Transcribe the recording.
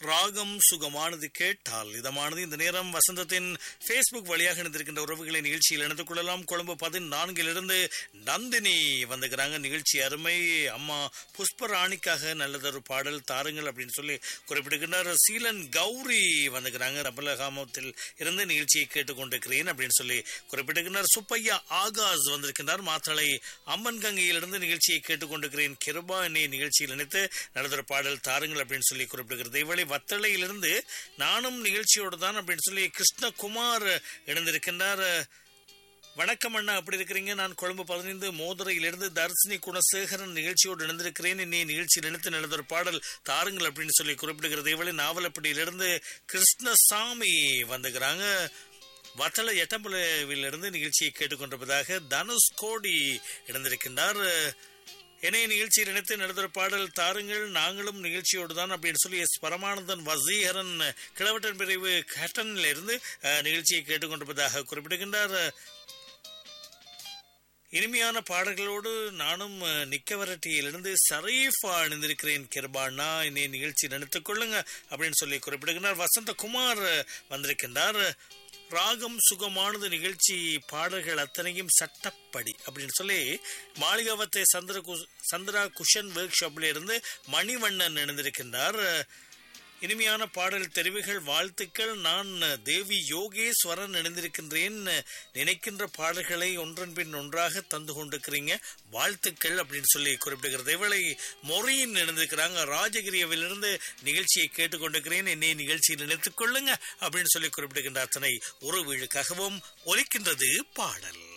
ராகம் சுகமானது கேட்டால் இதமானது இந்த நேரம் வசந்தத்தின் ஃபேஸ்புக் வழியாக இணைந்திருக்கின்ற உறவுகளை நிகழ்ச்சியில் இணைந்து கொள்ளலாம் கொழும்பு பதினான்கிலிருந்து நந்தினி வந்துக்கிறாங்க நிகழ்ச்சி அருமை அம்மா புஷ்பராணிக்காக நல்லதொரு பாடல் தாருங்கள் அப்படின்னு சொல்லி குறிப்பிடுகின்றார் சீலன் கௌரி வந்துக்கிறாங்க ரபலகாமத்தில் இருந்து நிகழ்ச்சியை கேட்டுக்கொண்டிருக்கிறேன் அப்படின்னு சொல்லி குறிப்பிடுகின்றார் சுப்பையா ஆகாஸ் வந்திருக்கின்றார் மாத்தளை அம்மன் கங்கையிலிருந்து நிகழ்ச்சியை கேட்டுக்கொண்டிருக்கிறேன் கிருபா என்னை நிகழ்ச்சியில் இணைத்து நல்லதொரு பாடல் தாருங்கள் அப்படின்னு சொல்லி குறிப்பிடுகிறது இவளை வத்தளையிலிருந்து நானும் நிகழ்ச்சியோடு தான் அப்படின்னு சொல்லி கிருஷ்ணகுமார் இணைந்திருக்கின்றார் வணக்கம் அண்ணா அப்படி இருக்கிறீங்க நான் கொழும்பு பதினைந்து மோதுரையிலிருந்து தர்சினி குணசேகரன் நிகழ்ச்சியோடு இணைந்திருக்கிறேன் இன்னி நிகழ்ச்சியில் இணைத்து நடந்த பாடல் தாருங்கள் அப்படின்னு சொல்லி குறிப்பிடுகிறது இவளை நாவலப்பட்டியிலிருந்து கிருஷ்ணசாமி வந்துக்கிறாங்க வத்தள எட்டம்புலவிலிருந்து நிகழ்ச்சியை கேட்டுக்கொண்டிருப்பதாக தனுஷ் கோடி இணைந்திருக்கின்றார் என்னைய நிகழ்ச்சியில் இணைத்து நடந்த பாடல் தாருங்கள் நாங்களும் நிகழ்ச்சியோடு தான் அப்படின்னு சொல்லி எஸ் பரமானந்தன் வசீகரன் கிழவட்டன் பிரிவு கேட்டனில் இருந்து நிகழ்ச்சியை கேட்டுக்கொண்டிருப்பதாக குறிப்பிடுகின்றார் இனிமையான பாடல்களோடு நானும் நிக்கவரட்டியிலிருந்து சரீஃபா அணிந்திருக்கிறேன் கிருபாண்ணா இன்னைய நிகழ்ச்சி நினைத்துக் கொள்ளுங்க அப்படின்னு சொல்லி குறிப்பிடுகின்றார் வசந்தகுமார் வந்திருக்கின்றார் ராகம் சுகமானது நிகழ்ச்சி பாடல்கள் அத்தனையும் சட்டப்படி அப்படின்னு சொல்லி மாளிகாவத்தை சந்திர சந்திரா குஷன் ஒர்க் ஷாப்ல இருந்து மணிவண்ணன் இணைந்திருக்கின்றார் இனிமையான பாடல் தெரிவுகள் வாழ்த்துக்கள் நான் தேவி யோகேஸ்வரன் இணைந்திருக்கின்றேன் நினைக்கின்ற பாடல்களை ஒன்றன் பின் ஒன்றாக தந்து கொண்டிருக்கிறீங்க வாழ்த்துக்கள் அப்படின்னு சொல்லி குறிப்பிடுகிறது இவளை மொரியின் இணைந்திருக்கிறாங்க ராஜகிரியவிலிருந்து நிகழ்ச்சியை கேட்டுக்கொண்டிருக்கிறேன் என்னை நிகழ்ச்சியில் நினைத்துக் கொள்ளுங்க அப்படின்னு சொல்லி குறிப்பிடுகின்ற அத்தனை உறவுகளுக்காகவும் ஒலிக்கின்றது பாடல்